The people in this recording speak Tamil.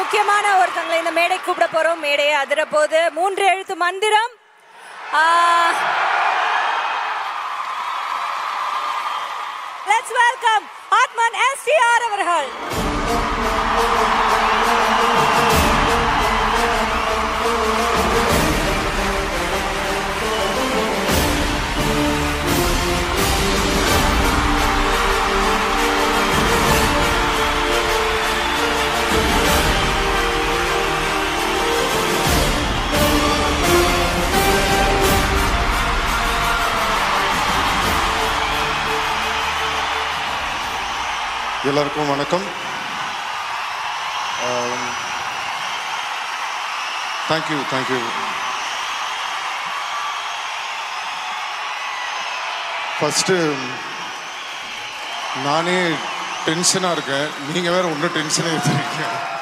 முக்கியமான ஒருத்தங்களை இந்த மேடை கூப்பிட போறோம் மேடையை அதிர போது மூன்று எழுத்து மந்திரம் லெட்ஸ் வெல்கம் ஆத்மன் எஸ்டிஆர் அவர்கள் எல்லாருக்கும் வணக்கம் தேங்க்யூ தேங்க்யூ ஃபஸ்ட்டு நானே டென்ஷனாக இருக்கேன் நீங்கள் வேறு ஒன்றும் டென்ஷனே எடுத்துருக்கீங்க